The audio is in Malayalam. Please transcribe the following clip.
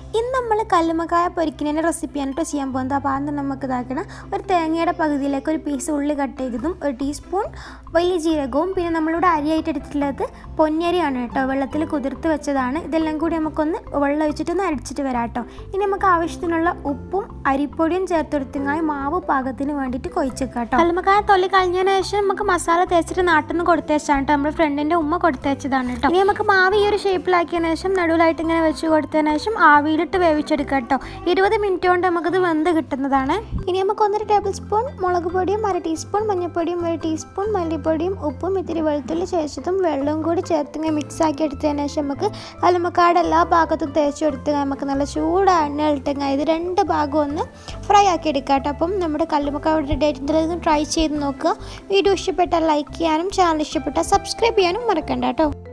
ഇന്ന് നമ്മൾ കല്ലുമക്കായ പൊരിക്കുന്നതിൻ്റെ റെസിപ്പിയാണ് കേട്ടോ ചെയ്യാൻ പോകുന്നത് അപ്പോൾ ആദ്യം നമുക്ക് ഇതാക്കണം ഒരു തേങ്ങയുടെ പകുതിയിലേക്ക് ഒരു പീസ് ഉള്ളി കട്ട് ചെയ്തതും ഒരു ടീസ്പൂൺ വലിയ ജീരകവും പിന്നെ നമ്മളിവിടെ അരിയായിട്ട് എടുത്തിട്ടുള്ളത് പൊന്നരിയാണ് കേട്ടോ വെള്ളത്തിൽ കുതിർത്ത് വെച്ചതാണ് ഇതെല്ലാം കൂടി നമുക്കൊന്ന് വെള്ളം ഒഴിച്ചിട്ടൊന്ന് അരിച്ചിട്ട് വരാം കേട്ടോ ഇനി നമുക്ക് ആവശ്യത്തിനുള്ള ഉപ്പും അരിപ്പൊടിയും ചേർത്തെടുത്തങ്ങായി മാവ് പാകത്തിന് വേണ്ടിയിട്ട് കൊഴിച്ചേക്കാം കേട്ടോ കല്ലുമക്കായ തൊല്ലി കഴിഞ്ഞതിന് ശേഷം നമുക്ക് മസാല തേച്ചിട്ട് നാട്ടിൽ നിന്ന് കൊടുത്തേച്ചാണ് കേട്ടോ നമ്മുടെ ഫ്രണ്ടിൻ്റെ ഉമ്മ കൊടുത്തേച്ചതാണ് കേട്ടോ ഇനി നമുക്ക് മാവ് ഈ ഒരു ഷേപ്പിലാക്കിയതിന് ശേഷം നടുവിലായിട്ട് ഇങ്ങനെ വെച്ച് കൊടുത്തതിന് ശേഷം ആവിയിലിട്ട് വേവിച്ചെടുക്കാം കേട്ടോ ഇരുപത് മിനിറ്റ് കൊണ്ട് നമുക്കത് വെന്ത് കിട്ടുന്നതാണ് ഇനി നമുക്ക് ഒന്നര ടേബിൾ സ്പൂൺ മുളക് പൊടിയും അര ടീസ്പൂൺ മഞ്ഞൾപ്പൊടിയും ഒരു ടീസ്പൂൺ മല്ലിപ്പൊടിയും ഉപ്പും ഇത്തിരി വെളുത്തുള്ളി ചേച്ചതും വെള്ളവും കൂടി ചേർത്ത് ഇങ്ങനെ മിക്സ് ആക്കി എടുത്തതിന് ശേഷം നമുക്ക് കല്ലുമ്മക്കാട് എല്ലാ ഭാഗത്തും തേച്ച് കൊടുത്ത് നമുക്ക് നല്ല ചൂട് എണ്ണ ഇട്ടിങ്ങ ഇത് രണ്ട് ഭാഗം ഒന്ന് ഫ്രൈ ആക്കി എടുക്കാം കേട്ടോ അപ്പം നമ്മുടെ കല്ലുമ്മക്കാട് റെഡി ആയിട്ട് ട്രൈ ചെയ്ത് നോക്കുക വീഡിയോ ഇഷ്ടപ്പെട്ടാൽ ലൈക്ക് ചെയ്യാനും ചാനൽ ഇഷ്ടപ്പെട്ടാൽ സബ്സ്ക്രൈബ് ചെയ്യാനും മറക്കണ്ട കേട്ടോ